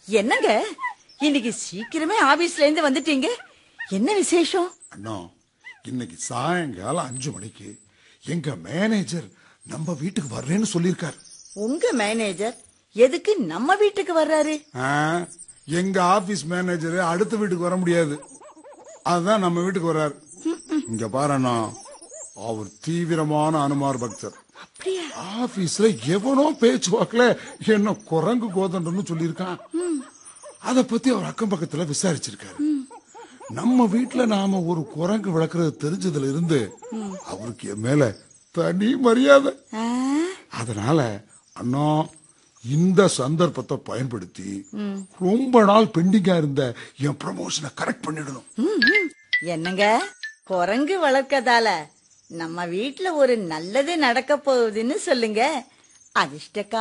என்னங்க இன்னைக்கு சீக்கிரமே ஆபீஸ்ல இருந்து வந்துட்டீங்க என்ன விசேஷம் அண்ணா இன்னைக்கு சாயங்காலம் அஞ்சு மணிக்கு எங்க மேனேஜர் நம்ம வீட்டுக்கு வர்றேன்னு சொல்லியிருக்காரு உங்க மேனேஜர் எதுக்கு நம்ம வீட்டுக்கு வர்றாரு ஆ, எங்க ஆபீஸ் மேனேஜர் அடுத்த வீட்டுக்கு வர முடியாது அதுதான் நம்ம வீட்டுக்கு வர்றாரு இங்க பாரு அண்ணா அவர் தீவிரமான அனுமார் பக்தர் அப்படியா ஆபீஸ்ல எவனோ பேச்சு வாக்குல என்ன குரங்கு கோதண்டன்னு சொல்லியிருக்கான் அத பத்தி அவர் அக்கம் பக்கத்துல விசாரிச்சிருக்காரு நம்ம வீட்டுல நாம ஒரு குரங்கு வளர்க்கறது தெரிஞ்சதுல இருந்து அவருக்கு என் மேல தனி மரியாதை ஆ, அதனால அண்ணா இந்த சந்தர்ப்பத்தை பயன்படுத்தி ரொம்ப நாள் பெண்டிங்கா இருந்த என் ப்ரமோஷனை கரெக்ட் பண்ணிடணும் ம், ம். என்னங்க குரங்கு வளர்க்கதால நம்ம வீட்ல ஒரு நல்லது நடக்க போகுதுன்னு சொல்லுங்க அதிர்ஷ்டக்கா